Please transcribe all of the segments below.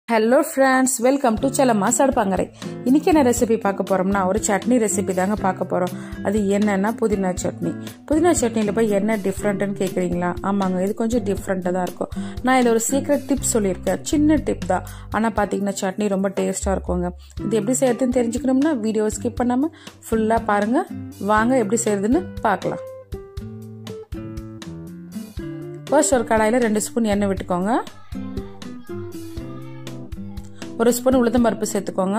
hello friends welcome to Chellamma சடுப்பாங்கரை இன்னைக்கு என்ன ரெசிபி பார்க்க போறோம்னா ஒரு சட்னி ரெசிபி தாங்க பார்க்க போறோம் அது என்னன்னா புதினா சட்னி புதினா சட்னியில் போய் என்ன டிஃப்ரெண்ட்னு கேட்குறீங்களா ஆமாங்க இது கொஞ்சம் டிஃப்ரெண்ட்டாக தான் இருக்கும் நான் இதில் ஒரு சீக்ரெட் டிப் சொல்லியிருக்கேன் சின்ன டிப் தான் ஆனால் பார்த்தீங்கன்னா சட்னி ரொம்ப டேஸ்ட்டாக இருக்குங்க இது எப்படி செய்யறதுன்னு தெரிஞ்சுக்கணும்னா வீடியோ ஸ்கிப் பண்ணாமல் ஃபுல்லாக பாருங்கள் வாங்க எப்படி செய்யறதுன்னு பார்க்கலாம் ஃபர்ஸ்ட் ஒரு கடாயில் ரெண்டு ஸ்பூன் எண்ணெய் விட்டுக்கோங்க ஒரு ஸ்பூன் உளுத்தம் பருப்பு சேர்த்துக்கோங்க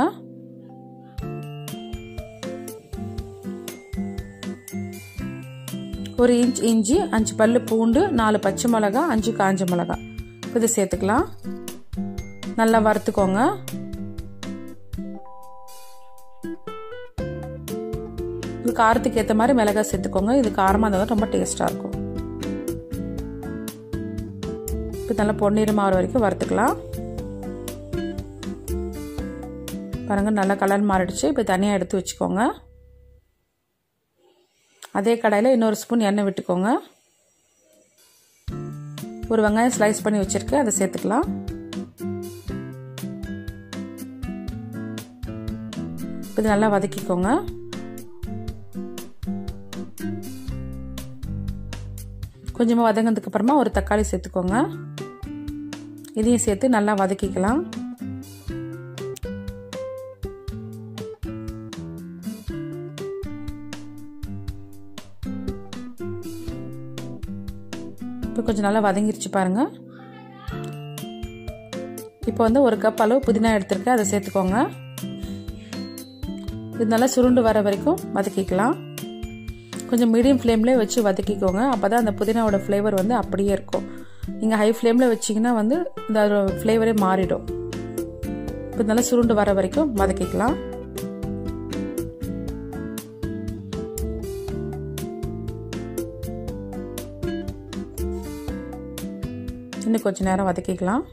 ஒரு இன்ச் இஞ்சி அஞ்சு பல்லு பூண்டு நாலு பச்சை மிளகா அஞ்சு காஞ்ச மிளகா இது சேர்த்துக்கலாம் நல்லா வறுத்துக்கோங்க இது காரத்துக்கு ஏற்ற மாதிரி மிளகாய் சேர்த்துக்கோங்க இது காரமாக இருந்தால் ரொம்ப டேஸ்ட்டாக இருக்கும் இப்போ நல்லா பொன்னிறம் ஆகிற வரைக்கும் வறுத்துக்கலாம் பாருங்கள் நல்லா கலர் மாறிடுச்சு இப்போ தனியாக எடுத்து வச்சுக்கோங்க அதே கடாயில் இன்னொரு ஸ்பூன் எண்ணெய் விட்டுக்கோங்க ஒரு வெங்காயம் ஸ்லைஸ் பண்ணி வச்சுருக்கேன் அதை சேர்த்துக்கலாம் இது நல்லா வதக்கிக்கோங்க கொஞ்சமாக வதங்கினதுக்கு அப்புறமா ஒரு தக்காளி சேர்த்துக்கோங்க இதையும் சேர்த்து நல்லா வதக்கிக்கலாம் இப்போ கொஞ்சம் நல்லா வதங்கிருச்சு பாருங்க இப்போ வந்து ஒரு கப் அளவு புதினா எடுத்துருக்கேன் அதை சேர்த்துக்கோங்க இது நல்லா சுருண்டு வர வரைக்கும் வதக்கிக்கலாம் கொஞ்சம் மீடியம் ஃப்ளேம்லேயே வச்சு வதக்கிக்கோங்க அப்போ தான் அந்த புதினாவோட ஃப்ளேவர் வந்து அப்படியே இருக்கும் நீங்கள் ஹை ஃப்ளேமில் வச்சிங்கன்னா வந்து இந்த ஃப்ளேவரே மாறிடும் இப்போ நல்லா சுருண்டு வர வரைக்கும் வதக்கிக்கலாம் இன்னும் கொஞ்சம் நேரம் வதக்கிக்கலாம்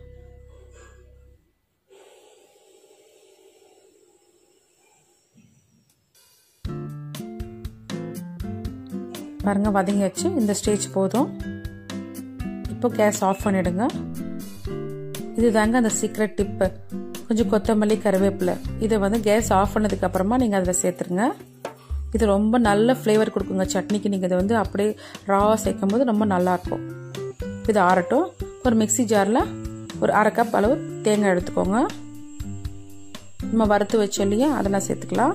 பாருங்கள் வதங்கியாச்சு இந்த ஸ்டேஜ் போதும் இப்போ கேஸ் ஆஃப் பண்ணிடுங்க இது தாங்க அந்த சீக்ரெட் டிப்பு கொஞ்சம் கொத்தமல்லி கருவேப்பிலை இதை வந்து கேஸ் ஆஃப் பண்ணதுக்கு அப்புறமா நீங்கள் அதில் சேர்த்துருங்க இது ரொம்ப நல்ல ஃப்ளேவர் கொடுக்குங்க சட்னிக்கு நீங்கள் இதை வந்து அப்படியே ராவாக சேர்க்கும் போது ரொம்ப நல்லாயிருக்கும் இது ஆறட்டும் ஒரு மிக்சி ஜாரில் ஒரு அரை கப் அளவு தேங்காய் எடுத்துக்கோங்க நம்ம வறுத்து வச்சு இல்லையா அதெல்லாம் சேர்த்துக்கலாம்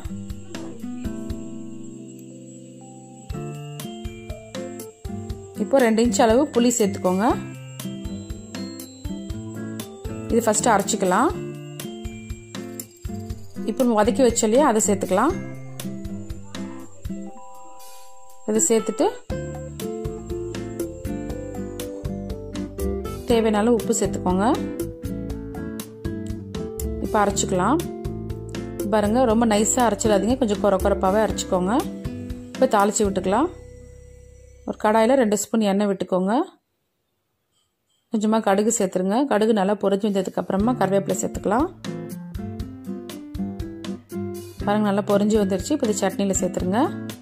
இப்போ ரெண்டு இன்ச் அளவு புளி சேர்த்துக்கோங்க இது ஃபஸ்ட்டு அரைச்சிக்கலாம் இப்போ வதக்கி வச்ச இல்லையா அதை சேர்த்துக்கலாம் இதை சேர்த்துட்டு தேவையான உப்பு சேர்த்துக்கோங்க இப்போ அரைச்சிக்கலாம் பாருங்க ரொம்ப நைஸாக அரைச்சிடாதீங்க கொஞ்சம் குறை குறைப்பாகவே அரைச்சிக்கோங்க இப்போ தாளித்து விட்டுக்கலாம் ஒரு கடாயில் ரெண்டு ஸ்பூன் எண்ணெய் விட்டுக்கோங்க கொஞ்சமாக கடுகு சேர்த்துருங்க கடுகு நல்லா பொறிஞ்சு வந்ததுக்கப்புறமா கருவேப்பிலை சேர்த்துக்கலாம் பாருங்கள் நல்லா பொறிஞ்சு வந்துருச்சு இப்போ இது சட்னியில் சேர்த்துருங்க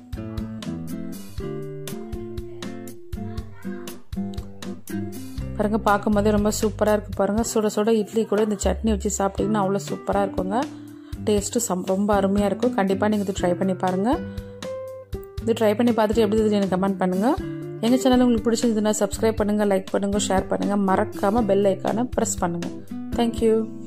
பாருங்க பார்க்கும்போதே ரொம்ப சூப்பராக இருக்குது பாருங்கள் சுட சுட இட்லி கூட இந்த சட்னி வச்சு சாப்பிட்டிங்கன்னா அவ்வளோ சூப்பராக இருக்குங்க டேஸ்ட்டு சம் ரொம்ப அருமையாக இருக்கும் கண்டிப்பாக நீங்கள் இது ட்ரை பண்ணி பாருங்கள் இது ட்ரை பண்ணி பார்த்துட்டு எப்படி இது எனக்கு கமெண்ட் பண்ணுங்கள் எங்கள் சேனல் உங்களுக்கு பிடிச்சிருந்ததுன்னா சப்ஸ்கிரைப் பண்ணுங்கள் லைக் பண்ணுங்கள் ஷேர் பண்ணுங்கள் மறக்காமல் பெல் ஐக்கானை ப்ரெஸ் பண்ணுங்கள் தேங்க்யூ